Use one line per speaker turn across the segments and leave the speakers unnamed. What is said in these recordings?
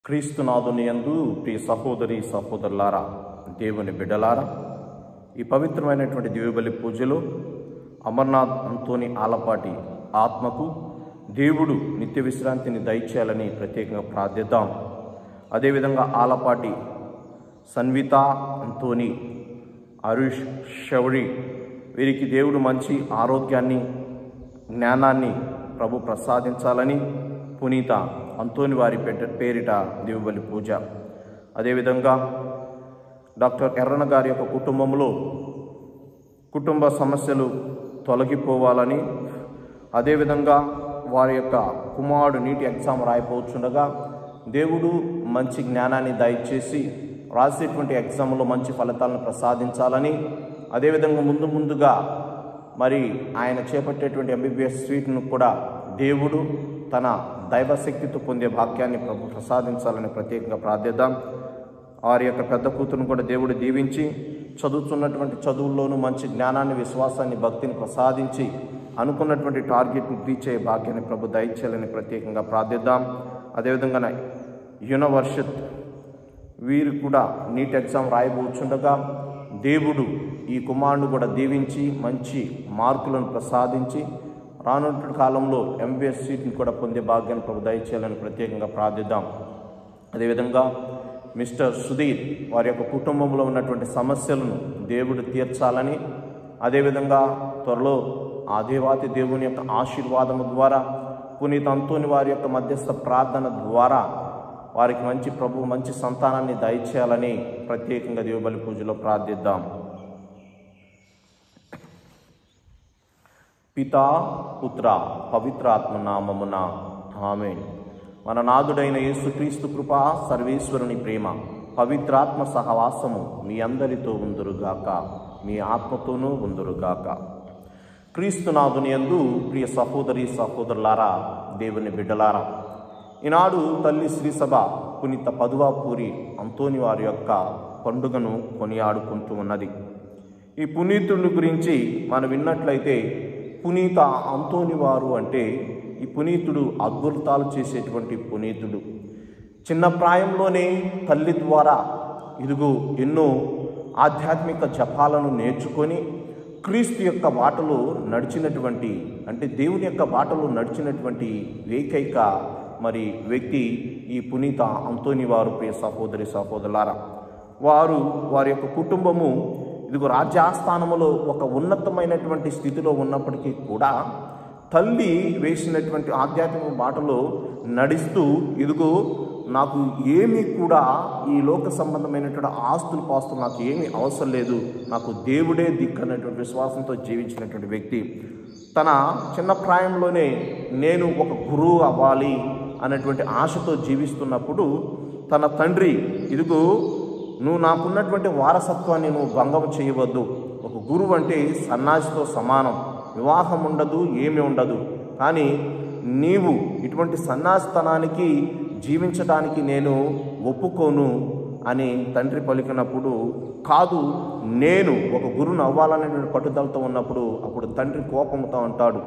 క్రీస్తునాథుని యందు ప్రియ సహోదరి సహోదరులారా దేవుని బిడ్డలారా ఈ పవిత్రమైనటువంటి దివ్యబలి పూజలో అమర్నాథ్ అంతోని ఆలపాటి ఆత్మకు దేవుడు నిత్య విశ్రాంతిని దయచేయాలని ప్రత్యేకంగా ప్రార్థిద్దాం అదేవిధంగా ఆలపాటి సన్విత అంతోని అరుష్ శౌరి వీరికి దేవుడు మంచి ఆరోగ్యాన్ని జ్ఞానాన్ని ప్రభు ప్రసాదించాలని పునీత అంతోని వారి పెట్ట పేరిట దేవుబలి పూజ అదేవిధంగా డాక్టర్ ఎర్రన గారి యొక్క కుటుంబంలో కుటుంబ సమస్యలు తొలగిపోవాలని అదేవిధంగా వారి యొక్క కుమారుడు నీటి ఎగ్జామ్ రాయిపోవచ్చుండగా దేవుడు మంచి జ్ఞానాన్ని దయచేసి రాసేటువంటి ఎగ్జామ్లో మంచి ఫలితాలను ప్రసాదించాలని అదేవిధంగా ముందు ముందుగా మరి ఆయన చేపట్టేటువంటి ఎంబీబీఎస్ సీట్ను కూడా దేవుడు తన దైవశక్తితో పొందే భాగ్యాన్ని ప్రభు ప్రసాదించాలని ప్రత్యేకంగా ప్రార్థిద్దాం వారి యొక్క పెద్ద కూతురును కూడా దేవుడు దీవించి చదువుతున్నటువంటి చదువుల్లోనూ మంచి జ్ఞానాన్ని విశ్వాసాన్ని భక్తిని ప్రసాదించి అనుకున్నటువంటి టార్గెట్ని రీచ్ అయ్యే భాగ్యాన్ని ప్రభు దయచేయాలని ప్రత్యేకంగా ప్రార్థిద్దాం అదేవిధంగా యూనివర్సిత్ వీరు కూడా నీట్ ఎగ్జామ్ రాయబోచుండగా దేవుడు ఈ కుమారుడు కూడా దీవించి మంచి మార్కులను ప్రసాదించి రానున్న కాలంలో ఎంబీఎస్ సీట్ని కూడా పొందే భాగ్యాన్ని ప్రభు దయచేయాలని ప్రత్యేకంగా ప్రార్థిద్దాం అదేవిధంగా మిస్టర్ సుధీర్ వారి యొక్క కుటుంబంలో ఉన్నటువంటి సమస్యలను దేవుడు తీర్చాలని అదేవిధంగా త్వరలో ఆ దేవాతి దేవుని యొక్క ఆశీర్వాదము ద్వారా పునీత అంతోని వారి యొక్క మధ్యస్థ ప్రార్థన ద్వారా వారికి మంచి ప్రభు మంచి సంతానాన్ని దయచేయాలని ప్రత్యేకంగా దేవుబలి పూజలో ప్రార్థిద్దాం పితా పుత్ర పవిత్రాత్మ నామమున ఆమె మన నాదుడైన యేసుక్రీస్తు కృప సర్వేశ్వరుని ప్రేమ పవిత్రాత్మ సహవాసము మీ అందరితో ఉందురుగాక మీ ఆత్మతోనూ ఉందురుగాక క్రీస్తునాథుని యందు ప్రియ సహోదరి సహోదరులారా దేవుని బిడ్డలారా ఈనాడు తల్లి శ్రీసభ పునీత పదువాపూరి అంతోని వారి యొక్క పండుగను కొనియాడుకుంటూ ఉన్నది ఈ పునీతుడి గురించి మనం విన్నట్లయితే పునీత అంతోని వారు అంటే ఈ పునీతుడు అద్భుతాలు చేసేటువంటి పునీతుడు చిన్న ప్రాయంలోనే తల్లి ద్వారా ఇదిగో ఎన్నో ఆధ్యాత్మిక జపాలను నేర్చుకొని క్రీస్తు యొక్క బాటలో నడిచినటువంటి అంటే దేవుని యొక్క బాటలో నడిచినటువంటి ఏకైక మరి వ్యక్తి ఈ పునీత అంతోని వారు ప్రియ సహోదరి సహోదరులారా వారు వారి యొక్క కుటుంబము ఇదిగో రాజ్యాస్థానములో ఒక ఉన్నతమైనటువంటి స్థితిలో ఉన్నప్పటికీ కూడా తల్లి వేసినటువంటి ఆధ్యాత్మిక బాటలో నడుస్తూ ఇదిగో నాకు ఏమీ కూడా ఈ లోక సంబంధమైనటువంటి ఆస్తులు పాస్తులు నాకు ఏమీ అవసరం లేదు నాకు దేవుడే దిక్కు అన్నటువంటి విశ్వాసంతో జీవించినటువంటి వ్యక్తి తన చిన్న ప్రాయంలోనే నేను ఒక గురువు అవ్వాలి అన్నటువంటి ఆశతో జీవిస్తున్నప్పుడు తన తండ్రి ఇదిగో నువ్వు నాకున్నటువంటి వారసత్వాన్ని నువ్వు భంగం చేయవద్దు ఒక గురువు అంటే సన్నాసితో సమానం వివాహం ఉండదు ఏమీ ఉండదు కానీ నీవు ఇటువంటి సన్నాసితనానికి జీవించడానికి నేను ఒప్పుకోను అని తండ్రి పలికినప్పుడు కాదు నేను ఒక గురువును అవ్వాలనేటువంటి పట్టుదలతో ఉన్నప్పుడు అప్పుడు తండ్రి కోపంతో అంటాడు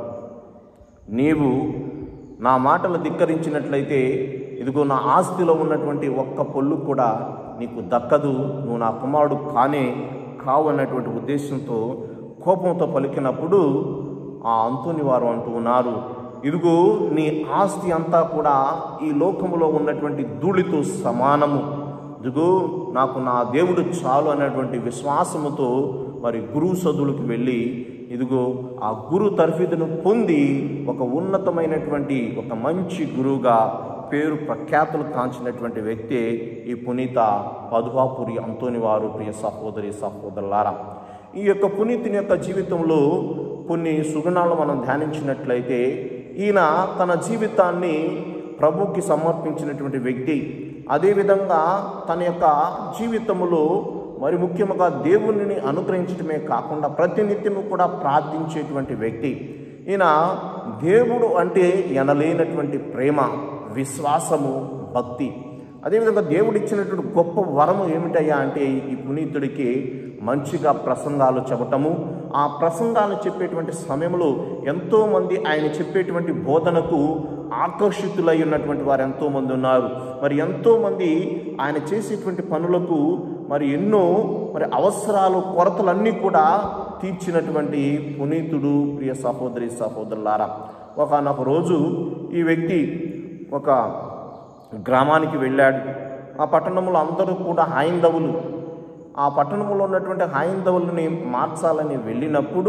నీవు నా మాటలు ధిక్కరించినట్లయితే ఇదిగో నా ఆస్తిలో ఉన్నటువంటి ఒక్క పొల్లు కూడా నీకు దక్కదు నువ్వు నా కుమారుడు కానే కావు అన్నటువంటి ఉద్దేశంతో కోపంతో పలికినప్పుడు ఆ అంతుని వారు అంటూ ఉన్నారు ఇదిగో నీ ఆస్తి అంతా కూడా ఈ లోకములో ఉన్నటువంటి ధూళితో సమానము ఇదిగో నాకు నా దేవుడు చాలు అనేటువంటి విశ్వాసముతో మరి గురువు సదువులకు వెళ్ళి ఇదిగో ఆ గురు తర్ఫీదును పొంది ఒక ఉన్నతమైనటువంటి ఒక మంచి గురువుగా పేరు ప్రఖ్యాతులు కాంచినటువంటి వ్యక్తే ఈ పునీత పదువాపురి అంతోని వారు ప్రియ సహోదరి సహోదరులారా ఈ యొక్క పునీతిని యొక్క జీవితంలో కొన్ని సుగుణాలు మనం ధ్యానించినట్లయితే ఈయన తన జీవితాన్ని ప్రభుకి సమర్పించినటువంటి వ్యక్తి అదేవిధంగా తన యొక్క జీవితంలో మరి ముఖ్యంగా దేవునిని అనుగ్రహించడమే కాకుండా ప్రతినిత్యము కూడా ప్రార్థించేటువంటి వ్యక్తి ఈయన దేవుడు అంటే ఎనలేనటువంటి ప్రేమ విశ్వాసము భక్తి అదేవిధంగా దేవుడు ఇచ్చినటువంటి గొప్ప వరము ఏమిటయ్యా అంటే ఈ పునీతుడికి మంచిగా ప్రసంగాలు చెప్పటము ఆ ప్రసంగాలు చెప్పేటువంటి సమయంలో ఎంతోమంది ఆయన చెప్పేటువంటి బోధనకు ఆకర్షితులై ఉన్నటువంటి వారు ఎంతోమంది ఉన్నారు మరి ఎంతోమంది ఆయన చేసేటువంటి పనులకు మరి ఎన్నో మరి అవసరాలు కొరతలన్నీ కూడా తీర్చినటువంటి పునీతుడు ప్రియ సహోదరి సహోదరులారా ఒకనొక రోజు ఈ వ్యక్తి ఒక గ్రామానికి వెళ్ళాడు ఆ పట్టణంలో అందరూ కూడా హైందవులు ఆ పట్టణంలో ఉన్నటువంటి హైందవులని మార్చాలని వెళ్ళినప్పుడు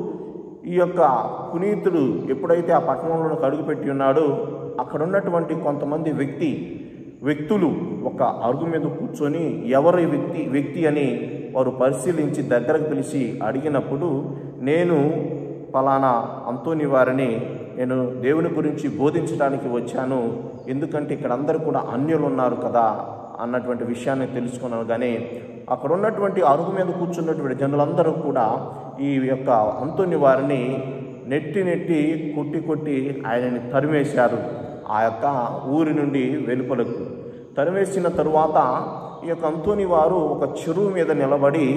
ఈ యొక్క పునీతుడు ఎప్పుడైతే ఆ పట్టణంలో అడుగుపెట్టి ఉన్నాడో అక్కడ ఉన్నటువంటి కొంతమంది వ్యక్తి వ్యక్తులు ఒక అరుగు మీద కూర్చొని ఎవరి వ్యక్తి వ్యక్తి అని వారు పరిశీలించి దగ్గరకు పిలిచి అడిగినప్పుడు నేను ఫలానా అంతోని వారిని నేను దేవుని గురించి బోధించడానికి వచ్చాను ఎందుకంటే ఇక్కడ అందరూ కూడా అన్యులు ఉన్నారు కదా అన్నటువంటి విషయాన్ని తెలుసుకున్నాను కానీ అక్కడ ఉన్నటువంటి అరుగు మీద కూర్చున్నటువంటి జనులందరూ కూడా ఈ యొక్క అంతోని వారిని నెట్టి నెట్టి కొట్టి కొట్టి ఆయనని తరిమేశారు ఆ యొక్క ఊరి నుండి వెలుపలకు తరిమేసిన తరువాత ఈ యొక్క అంతోని వారు ఒక చెరువు మీద నిలబడి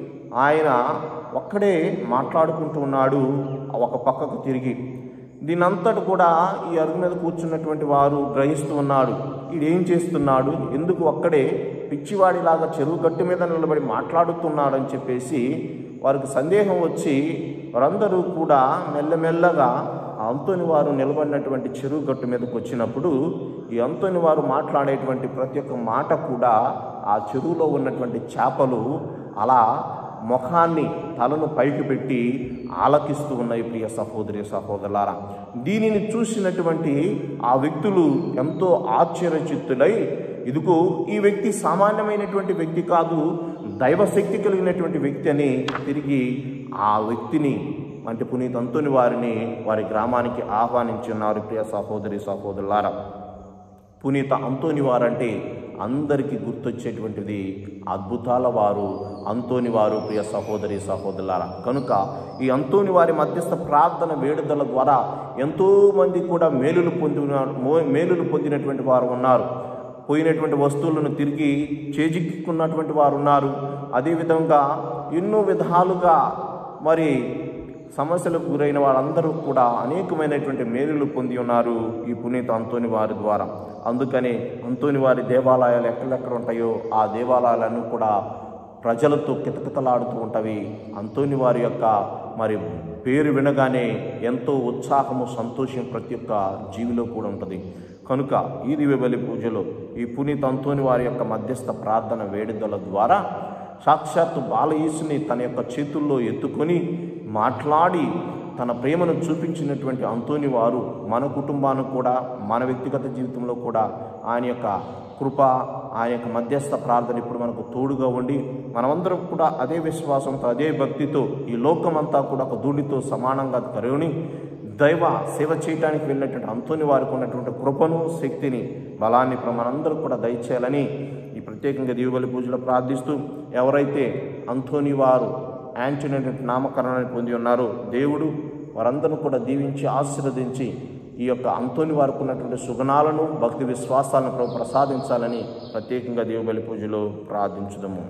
ఆయన ఒక్కడే మాట్లాడుకుంటూ ఉన్నాడు ఒక పక్కకు తిరిగి దీనంతటి కూడా ఈ అరుగు మీద కూర్చున్నటువంటి వారు గ్రహిస్తూ ఉన్నాడు ఈడేం చేస్తున్నాడు ఎందుకు ఒక్కడే పిచ్చివాడిలాగా చెరువు గట్టు మీద నిలబడి మాట్లాడుతున్నాడని చెప్పేసి వారికి సందేహం వచ్చి వారందరూ కూడా మెల్లమెల్లగా ఆ అంతోని వారు నిలబడినటువంటి చెరువు గట్టు మీదకి వచ్చినప్పుడు ఈ అంతోని వారు మాట్లాడేటువంటి ప్రతి ఒక్క మాట కూడా ఆ చెరువులో ఉన్నటువంటి చేపలు అలా ముఖాన్ని తలను పైకి పెట్టి ఆలకిస్తూ ఉన్నాయి ప్రియ సహోదరి సహోదరులారా దీనిని చూసినటువంటి ఆ వ్యక్తులు ఎంతో ఆశ్చర్యచిత్తులై ఇదిగో ఈ వ్యక్తి సామాన్యమైనటువంటి వ్యక్తి కాదు దైవశక్తి కలిగినటువంటి వ్యక్తి అని తిరిగి ఆ వ్యక్తిని అంటే పునీత్ అంతుని వారిని వారి గ్రామానికి ఆహ్వానించున్నారు ప్రియ సహోదరి సహోదరులారా పునీత అంతోని వారంటే అందరికీ గుర్తొచ్చేటువంటిది అద్భుతాల వారు అంతోని వారు ప్రియ సహోదరి సహోదరులారా కనుక ఈ అంతోని వారి మధ్యస్థ ప్రార్థన వేడుదల ద్వారా ఎంతోమంది కూడా మేలులు పొందిన మో- మేలులు పొందినటువంటి వారు ఉన్నారు పోయినటువంటి వస్తువులను తిరిగి చేజిక్కున్నటువంటి వారు ఉన్నారు అదేవిధంగా ఎన్నో విధాలుగా మరి సమస్యలకు గురైన వారందరూ కూడా అనేకమైనటువంటి మేలులు పొంది ఉన్నారు ఈ పునీత అంతోని వారి ద్వారా అందుకని అంతోని వారి దేవాలయాలు ఎక్కడెక్కడ ఉంటాయో ఆ దేవాలయాలన్నీ కూడా ప్రజలతో కితకితలాడుతూ ఉంటవి అంతోని వారి యొక్క మరి పేరు వినగానే ఎంతో ఉత్సాహము సంతోషం ప్రతి ఒక్క జీవిలో కూడా ఉంటుంది కనుక ఈ దివ్యబలి పూజలో ఈ పునీత అంతోని వారి యొక్క మధ్యస్థ ప్రార్థన వేడుదల ద్వారా సాక్షాత్తు బాలయేసుని తన యొక్క చేతుల్లో ఎత్తుకొని మాట్లాడి తన ప్రేమను చూపించినటువంటి అంతోని వారు మన కుటుంబానికి కూడా మన వ్యక్తిగత జీవితంలో కూడా ఆయన యొక్క కృప ఆయన యొక్క మధ్యస్థ ప్రార్థన ఇప్పుడు మనకు తోడుగా ఉండి మనమందరం కూడా అదే విశ్వాసంతో అదే భక్తితో ఈ లోకమంతా కూడా ఒక ధూళితో సమానంగా కరువుని దైవ సేవ చేయడానికి వెళ్ళినటువంటి అంతోని వారికి ఉన్నటువంటి కృపను శక్తిని బలాన్ని ఇప్పుడు మనందరూ కూడా దయచేయాలని ఈ ప్రత్యేకంగా దీవుబలి పూజలో ప్రార్థిస్తూ ఎవరైతే అంతోని వారు యాంటనీ అనేటువంటి నామకరణాన్ని పొంది ఉన్నారో దేవుడు వారందరూ కూడా దీవించి ఆశీర్వదించి ఈ యొక్క అంతోని వారికి ఉన్నటువంటి సుగుణాలను భక్తి విశ్వాసాలను ప్రభు ప్రసాదించాలని ప్రత్యేకంగా దేవుబలి పూజలో ప్రార్థించుదాము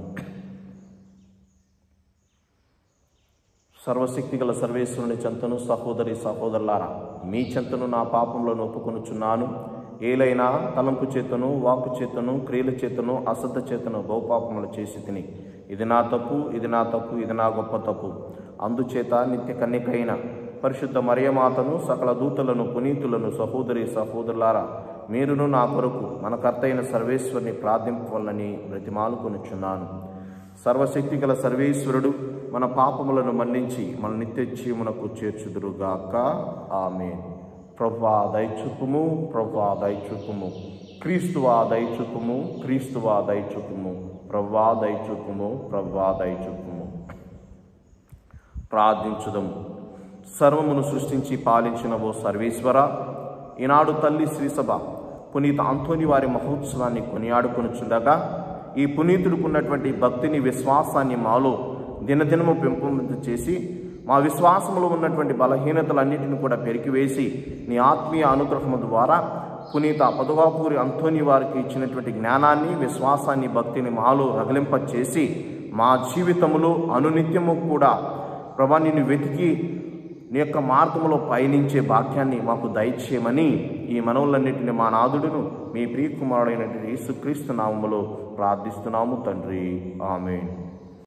సర్వశక్తి గల సర్వేశ్వరుని చెంతను సహోదరి సహోదరులారా మీ చెంతను నా పాపంలో ఒప్పుకొనుచున్నాను ఏలైనా తలంపు చేతను వాక్కు చేతను క్రియల చేతను అశ్రద్ధ చేతను బహుపాపములు చేసి తిని ఇది నా తప్పు ఇది నా తప్పు ఇది నా గొప్ప తప్పు అందుచేత నిత్య కన్యకైన పరిశుద్ధ మరియమాతను సకల దూతలను పునీతులను సహోదరి సహోదరులారా మీరును నా కొరకు మన కర్తైన సర్వేశ్వరిని ప్రార్థింపవలని బ్రతిమాలుకొనుచున్నాను సర్వశక్తి గల సర్వేశ్వరుడు మన పాపములను మన్నించి మన నిత్య జీవనకు చేర్చుదురుగాక ఆమె ప్రభా దయచూపుము ప్రభా దయచూపుము క్రీస్తువా దయచూపుము క్రీస్తువా దయచూపుము ప్రవ్వా దయచూపుము ప్రవ్వా దయచూపుము ప్రార్థించుదము సర్వమును సృష్టించి పాలించిన ఓ సర్వేశ్వర ఈనాడు తల్లి శ్రీసభ పునీత ఆంథోని వారి మహోత్సవాన్ని కొనియాడుకొనుచుండగా ఈ పునీతుడుకున్నటువంటి భక్తిని విశ్వాసాన్ని మాలో దినదినము పెంపొందింపు చేసి మా విశ్వాసములో ఉన్నటువంటి బలహీనతలన్నిటిని కూడా పెరికివేసి నీ ఆత్మీయ అనుగ్రహము ద్వారా పునీత పదువాపూరి అంతోని వారికి ఇచ్చినటువంటి జ్ఞానాన్ని విశ్వాసాన్ని భక్తిని మాలో రగిలింపచేసి మా జీవితములో అనునిత్యము కూడా ప్రభా నిన్ను వెతికి నీ యొక్క మార్గంలో పయనించే భాగ్యాన్ని మాకు దయచేయమని ఈ మనవులన్నింటిని మా నాదుడును మీ ప్రియకుమారుడైనటువంటి యేసుక్రీస్తు నామములో ప్రార్థిస్తున్నాము తండ్రి ఆమెన్